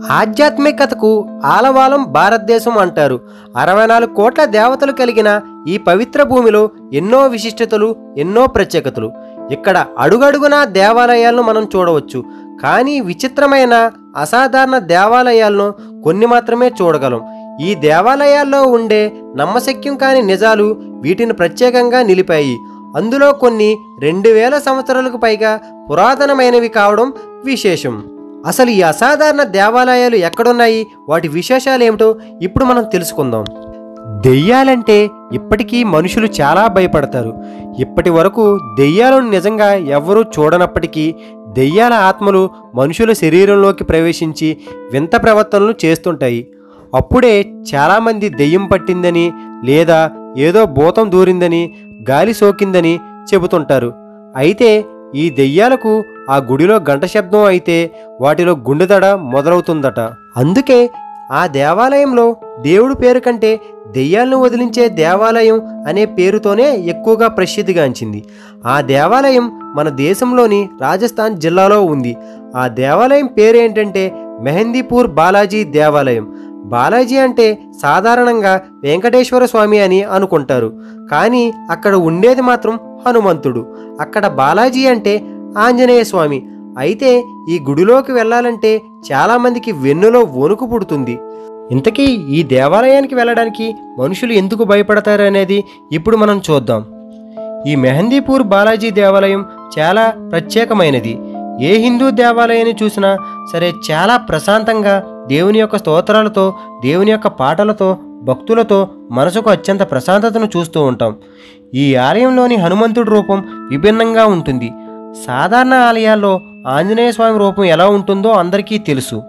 ఆధ్యాత్మికతకు ఆలవాలం భారతదేశం అంటారు అరవై నాలుగు కోట్ల దేవతలు కలిగిన ఈ పవిత్ర భూమిలో ఎన్నో విశిష్టతలు ఎన్నో ప్రత్యేకతలు ఇక్కడ అడుగడుగున దేవాలయాలను మనం చూడవచ్చు కానీ విచిత్రమైన అసాధారణ దేవాలయాలను కొన్ని మాత్రమే చూడగలం ఈ దేవాలయాల్లో ఉండే నమ్మశక్యం కాని నిజాలు వీటిని ప్రత్యేకంగా నిలిపాయి అందులో కొన్ని రెండు వేల సంవత్సరాలకు పైగా పురాతనమైనవి కావడం విశేషం అసలు ఈ అసాధారణ దేవాలయాలు ఎక్కడున్నాయి వాటి విశేషాలు ఏమిటో ఇప్పుడు మనం తెలుసుకుందాం దెయ్యాలంటే ఇప్పటికీ మనుషులు చాలా భయపడతారు ఇప్పటి వరకు దెయ్యాలను నిజంగా ఎవ్వరూ చూడనప్పటికీ దెయ్యాల ఆత్మలు మనుషుల శరీరంలోకి ప్రవేశించి వింత ప్రవర్తనలు చేస్తుంటాయి అప్పుడే చాలామంది దెయ్యం పట్టిందని లేదా ఏదో భూతం దూరిందని గాలి సోకిందని చెబుతుంటారు అయితే ఈ దెయ్యాలకు ఆ గుడిలో గంట శబ్దం అయితే వాటిలో గుండెదడ మొదలవుతుందట అందుకే ఆ దేవాలయంలో దేవుడి పేరు కంటే దెయ్యాలను వదిలించే దేవాలయం అనే పేరుతోనే ఎక్కువగా ప్రసిద్ధిగాంచింది ఆ దేవాలయం మన దేశంలోని రాజస్థాన్ జిల్లాలో ఉంది ఆ దేవాలయం పేరు ఏంటంటే మెహందీపూర్ బాలాజీ దేవాలయం బాలాజీ అంటే సాధారణంగా వెంకటేశ్వర స్వామి అని అనుకుంటారు కానీ అక్కడ ఉండేది మాత్రం హనుమంతుడు అక్కడ బాలాజీ అంటే ఆంజనేయ స్వామి అయితే ఈ గుడిలోకి వెళ్ళాలంటే చాలామందికి వెన్నులో వణుకు పుడుతుంది ఇంతకీ ఈ దేవాలయానికి వెళ్ళడానికి మనుషులు ఎందుకు భయపడతారు అనేది ఇప్పుడు మనం చూద్దాం ఈ మెహందీపూర్ బాలాజీ దేవాలయం చాలా ప్రత్యేకమైనది ఏ హిందూ దేవాలయాన్ని చూసినా సరే చాలా ప్రశాంతంగా దేవుని యొక్క స్తోత్రాలతో దేవుని యొక్క పాటలతో భక్తులతో మనసుకు అత్యంత ప్రశాంతతను చూస్తూ ఉంటాం ఈ ఆలయంలోని హనుమంతుడి రూపం విభిన్నంగా ఉంటుంది సాధారణ ఆలయాల్లో ఆంజనేయ స్వామి రూపం ఎలా ఉంటుందో అందరికీ తెలుసు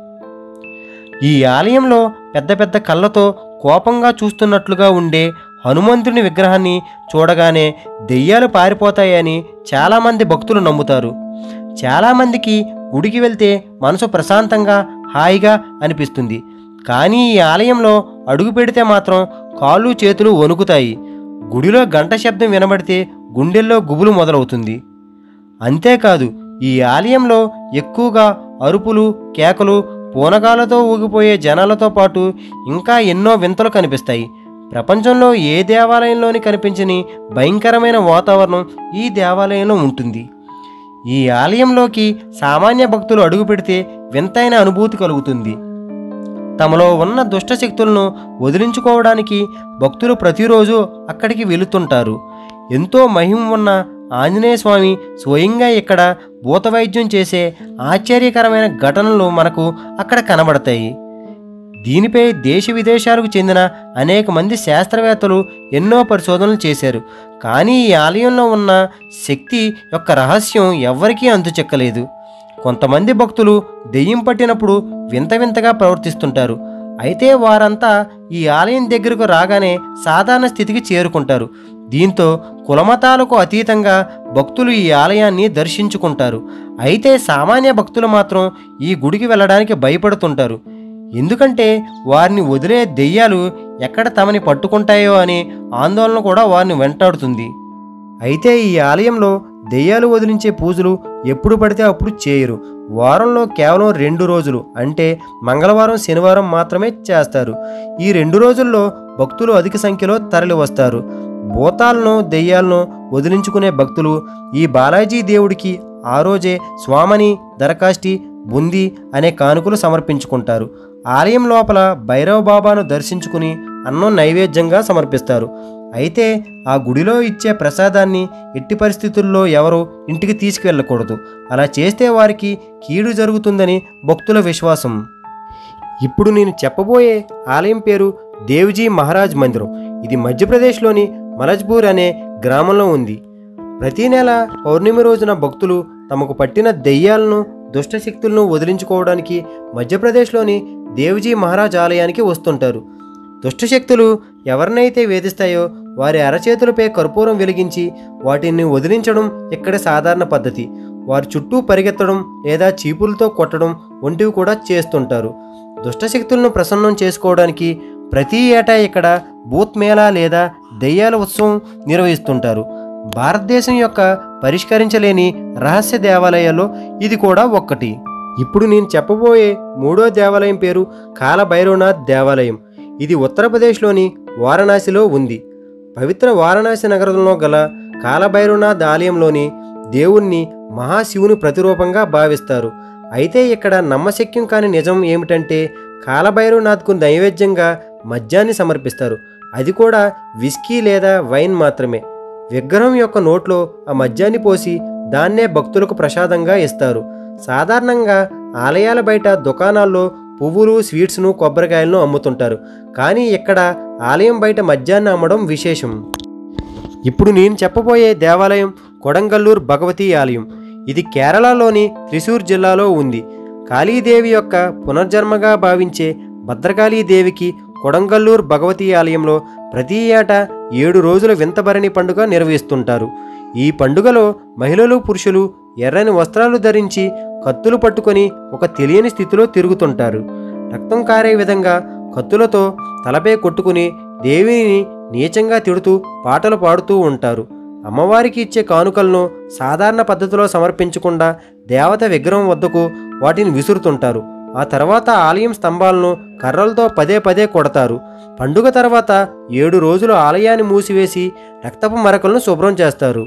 ఈ ఆలయంలో పెద్ద పెద్ద కళ్ళతో కోపంగా చూస్తున్నట్లుగా ఉండే హనుమంతుని విగ్రహాన్ని చూడగానే దెయ్యాలు పారిపోతాయని చాలామంది భక్తులు నమ్ముతారు చాలామందికి గుడికి వెళ్తే మనసు ప్రశాంతంగా హాయిగా అనిపిస్తుంది కానీ ఈ ఆలయంలో అడుగు పెడితే మాత్రం కాళ్ళు చేతులు వణుకుతాయి గుడిలో గంట శబ్దం వినబడితే గుండెల్లో గుబులు మొదలవుతుంది అంతేకాదు ఈ ఆలయంలో ఎక్కువగా అరుపులు కేకలు పూనకాలతో ఊగిపోయే జనాలతో పాటు ఇంకా ఎన్నో వింతలు కనిపిస్తాయి ప్రపంచంలో ఏ దేవాలయంలోని కనిపించని భయంకరమైన వాతావరణం ఈ దేవాలయంలో ఉంటుంది ఈ ఆలయంలోకి సామాన్య భక్తులు అడుగు పెడితే వింతైన అనుభూతి కలుగుతుంది తమలో ఉన్న దుష్ట శక్తులను వదిలించుకోవడానికి భక్తులు ప్రతిరోజు అక్కడికి వెళుతుంటారు ఎంతో మహిమ ఉన్న ఆంజనేయ స్వామి స్వయంగా ఇక్కడ భూతవైద్యం చేసే ఆశ్చర్యకరమైన ఘటనలు మనకు అక్కడ కనబడతాయి దీనిపై దేశ విదేశాలకు చెందిన అనేక మంది శాస్త్రవేత్తలు ఎన్నో పరిశోధనలు చేశారు కానీ ఈ ఆలయంలో ఉన్న శక్తి యొక్క రహస్యం ఎవ్వరికీ అంతుచెక్కలేదు కొంతమంది భక్తులు దెయ్యం పట్టినప్పుడు వింత వింతగా ప్రవర్తిస్తుంటారు అయితే వారంతా ఈ ఆలయం దగ్గరకు రాగానే సాధారణ స్థితికి చేరుకుంటారు దీంతో కులమతాలకు అతీతంగా భక్తులు ఈ ఆలయాన్ని దర్శించుకుంటారు అయితే సామాన్య భక్తులు మాత్రం ఈ గుడికి వెళ్ళడానికి భయపడుతుంటారు ఎందుకంటే వారిని వదిలే దెయ్యాలు ఎక్కడ తమని పట్టుకుంటాయో అనే ఆందోళన కూడా వారిని వెంటాడుతుంది అయితే ఈ ఆలయంలో దెయ్యాలు వదిలించే పూజలు ఎప్పుడు పడితే అప్పుడు చేయరు వారంలో కేవలం రెండు రోజులు అంటే మంగళవారం శనివారం మాత్రమే చేస్తారు ఈ రెండు రోజుల్లో భక్తులు అధిక సంఖ్యలో తరలి వస్తారు భూతాలను దెయ్యాలను వదిలించుకునే భక్తులు ఈ బాలాజీ దేవుడికి ఆ రోజే స్వామని దరఖాస్తి బుంది అనే కానుకలు సమర్పించుకుంటారు ఆలయం లోపల భైరవ బాబాను దర్శించుకుని అన్నం నైవేద్యంగా సమర్పిస్తారు అయితే ఆ గుడిలో ఇచ్చే ప్రసాదాన్ని ఎట్టి పరిస్థితుల్లో ఎవరు ఇంటికి తీసుకువెళ్ళకూడదు అలా చేస్తే వారికి కీడు జరుగుతుందని భక్తుల విశ్వాసం ఇప్పుడు నేను చెప్పబోయే ఆలయం పేరు దేవ్జీ మహారాజ్ మందిరం ఇది మధ్యప్రదేశ్లోని మలజ్పూర్ అనే గ్రామంలో ఉంది ప్రతి నెల పౌర్ణమి రోజున భక్తులు తమకు పట్టిన దెయ్యాలను దుష్టశక్తులను వదిలించుకోవడానికి మధ్యప్రదేశ్లోని దేవ్జీ మహారాజ్ ఆలయానికి వస్తుంటారు దుష్టశక్తులు ఎవరినైతే వేధిస్తాయో వారి అరచేతులపై కర్పూరం వెలిగించి వాటిని వదిలించడం ఇక్కడ సాధారణ పద్ధతి వారి చుట్టూ పరిగెత్తడం లేదా చీపులతో కొట్టడం వంటివి కూడా చేస్తుంటారు దుష్టశక్తులను ప్రసన్నం చేసుకోవడానికి ప్రతి ఏటా ఇక్కడ బూత్ మేళా లేదా దెయ్యాల ఉత్సవం నిర్వహిస్తుంటారు భారతదేశం యొక్క పరిష్కరించలేని రహస్య దేవాలయాల్లో ఇది కూడా ఒక్కటి ఇప్పుడు నేను చెప్పబోయే మూడో దేవాలయం పేరు కాలభైరవనాథ్ దేవాలయం ఇది ఉత్తరప్రదేశ్లోని వారణాసిలో ఉంది పవిత్ర వారణాసి నగరంలో గల కాలభైరవనాథ్ ఆలయంలోని దేవుణ్ణి మహాశివుని ప్రతిరూపంగా భావిస్తారు అయితే ఇక్కడ నమ్మశక్యం కాని నిజం ఏమిటంటే కాలభైరవనాథ్కు నైవేద్యంగా మద్యాన్ని సమర్పిస్తారు అది కూడా విస్కీ లేదా వైన్ మాత్రమే విగ్రహం యొక్క నోట్లో ఆ మద్యాన్ని పోసి దాన్నే భక్తులకు ప్రసాదంగా ఇస్తారు సాధారణంగా ఆలయాల బయట దుకాణాల్లో పువ్వులు స్వీట్స్ను కొబ్బరికాయలను అమ్ముతుంటారు కానీ ఇక్కడ ఆలయం బయట మద్యాన్ని అమ్మడం విశేషం ఇప్పుడు నేను చెప్పబోయే దేవాలయం కొడంగల్లూర్ భగవతి ఆలయం ఇది కేరళలోని త్రిశూర్ జిల్లాలో ఉంది కాళీదేవి యొక్క పునర్జన్మగా భావించే భద్రకాళీదేవికి కొడంగల్లూర్ భగవతి ఆలయంలో ప్రతి ఏటా ఏడు రోజుల వింతభరణి పండుగ నిర్వహిస్తుంటారు ఈ పండుగలో మహిళలు పురుషులు ఎర్రని వస్త్రాలు ధరించి కత్తులు పట్టుకొని ఒక తెలియని స్థితిలో తిరుగుతుంటారు రక్తం కారే విధంగా కత్తులతో తలపై కొట్టుకుని దేవిని నీచంగా తిడుతూ పాటలు పాడుతూ ఉంటారు అమ్మవారికి ఇచ్చే కానుకలను సాధారణ పద్ధతిలో సమర్పించకుండా దేవత విగ్రహం వద్దకు వాటిని విసురుతుంటారు ఆ తర్వాత ఆలయం స్తంభాలను కర్రలతో పదే పదే కొడతారు పండుగ తర్వాత ఏడు రోజులు ఆలయాన్ని మూసివేసి రక్తపు మరకలను శుభ్రం చేస్తారు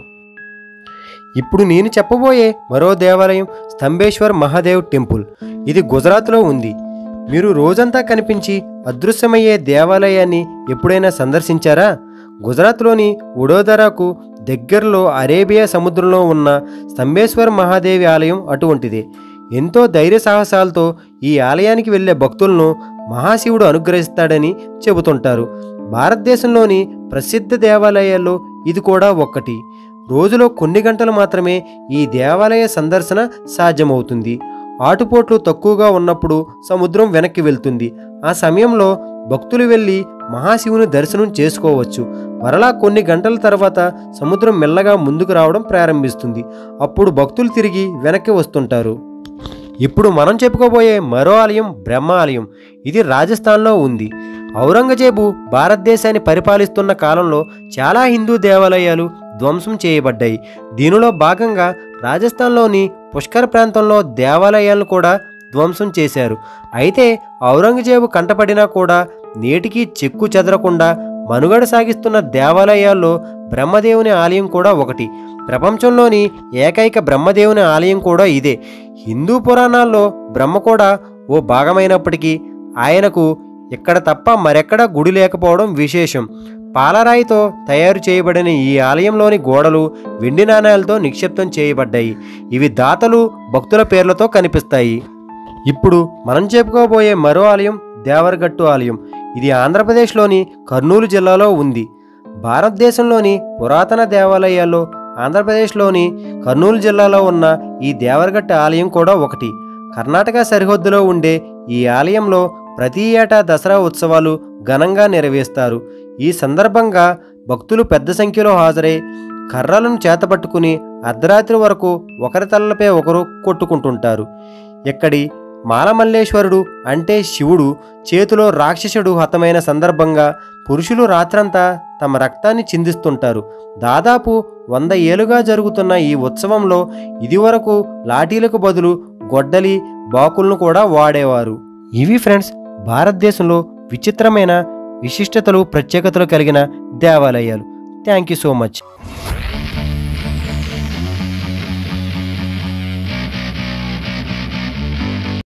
ఇప్పుడు నేను చెప్పబోయే మరో దేవాలయం స్తంభేశ్వర్ మహాదేవ్ టెంపుల్ ఇది గుజరాత్లో ఉంది మీరు రోజంతా కనిపించి అదృశ్యమయ్యే దేవాలయాన్ని ఎప్పుడైనా సందర్శించారా గుజరాత్లోని వడోదరాకు దగ్గరలో అరేబియా సముద్రంలో ఉన్న స్తంభేశ్వర్ మహాదేవి ఆలయం అటువంటిదే ఎంతో ధైర్య సాహసాలతో ఈ ఆలయానికి వెళ్ళే భక్తులను మహాశివుడు అనుగ్రహిస్తాడని చెబుతుంటారు భారతదేశంలోని ప్రసిద్ధ దేవాలయాల్లో ఇది కూడా ఒక్కటి రోజులో కొన్ని గంటలు మాత్రమే ఈ దేవాలయ సందర్శన సాధ్యమవుతుంది ఆటుపోట్లు తక్కువగా ఉన్నప్పుడు సముద్రం వెనక్కి వెళ్తుంది ఆ సమయంలో భక్తులు వెళ్ళి మహాశివుని దర్శనం చేసుకోవచ్చు మరలా కొన్ని గంటల తర్వాత సముద్రం మెల్లగా ముందుకు రావడం ప్రారంభిస్తుంది అప్పుడు భక్తులు తిరిగి వెనక్కి వస్తుంటారు ఇప్పుడు మనం చెప్పుకోబోయే మరో ఆలయం బ్రహ్మ ఆలయం ఇది రాజస్థాన్లో ఉంది ఔరంగజేబు భారతదేశాన్ని పరిపాలిస్తున్న కాలంలో చాలా హిందూ దేవాలయాలు ధ్వంసం చేయబడ్డాయి దీనిలో భాగంగా రాజస్థాన్లోని పుష్కర్ ప్రాంతంలో దేవాలయాలను కూడా ధ్వంసం చేశారు అయితే ఔరంగజేబు కంటపడినా కూడా నేటికి చెక్కు చెదరకుండా మనుగడ సాగిస్తున్న దేవాలయాల్లో బ్రహ్మదేవుని ఆలయం కూడా ఒకటి ప్రపంచంలోని ఏకైక బ్రహ్మదేవుని ఆలయం కూడా ఇదే హిందూ పురాణాల్లో బ్రహ్మ కూడా ఓ భాగమైనప్పటికీ ఆయనకు ఇక్కడ తప్ప మరెక్కడా గుడి లేకపోవడం విశేషం పాలరాయితో తయారు చేయబడిన ఈ ఆలయంలోని గోడలు వెండి నాణేలతో నిక్షిప్తం చేయబడ్డాయి ఇవి దాతలు భక్తుల పేర్లతో కనిపిస్తాయి ఇప్పుడు మనం చెప్పుకోబోయే మరో ఆలయం దేవరగట్టు ఆలయం ఇది ఆంధ్రప్రదేశ్లోని కర్నూలు జిల్లాలో ఉంది భారతదేశంలోని పురాతన దేవాలయాల్లో ఆంధ్రప్రదేశ్లోని కర్నూలు జిల్లాలో ఉన్న ఈ దేవరగట్ట ఆలయం కూడా ఒకటి కర్ణాటక సరిహద్దులో ఉండే ఈ ఆలయంలో ప్రతి ఏటా దసరా ఉత్సవాలు ఘనంగా నిర్వహిస్తారు ఈ సందర్భంగా భక్తులు పెద్ద సంఖ్యలో హాజరై కర్రలను చేతపట్టుకుని అర్ధరాత్రి వరకు ఒకరి తలలపై ఒకరు కొట్టుకుంటుంటారు ఇక్కడి మాలమల్లేశ్వరుడు అంటే శివుడు చేతిలో రాక్షసుడు హతమైన సందర్భంగా పురుషులు రాత్రంతా తమ రక్తాన్ని చిందిస్తుంటారు దాదాపు వంద ఏళ్లుగా జరుగుతున్న ఈ ఉత్సవంలో ఇదివరకు లాఠీలకు బదులు గొడ్డలి బాకులను కూడా వాడేవారు ఇవి ఫ్రెండ్స్ భారతదేశంలో విచిత్రమైన విశిష్టతలు ప్రత్యేకతలు కలిగిన దేవాలయాలు థ్యాంక్ యూ సో మచ్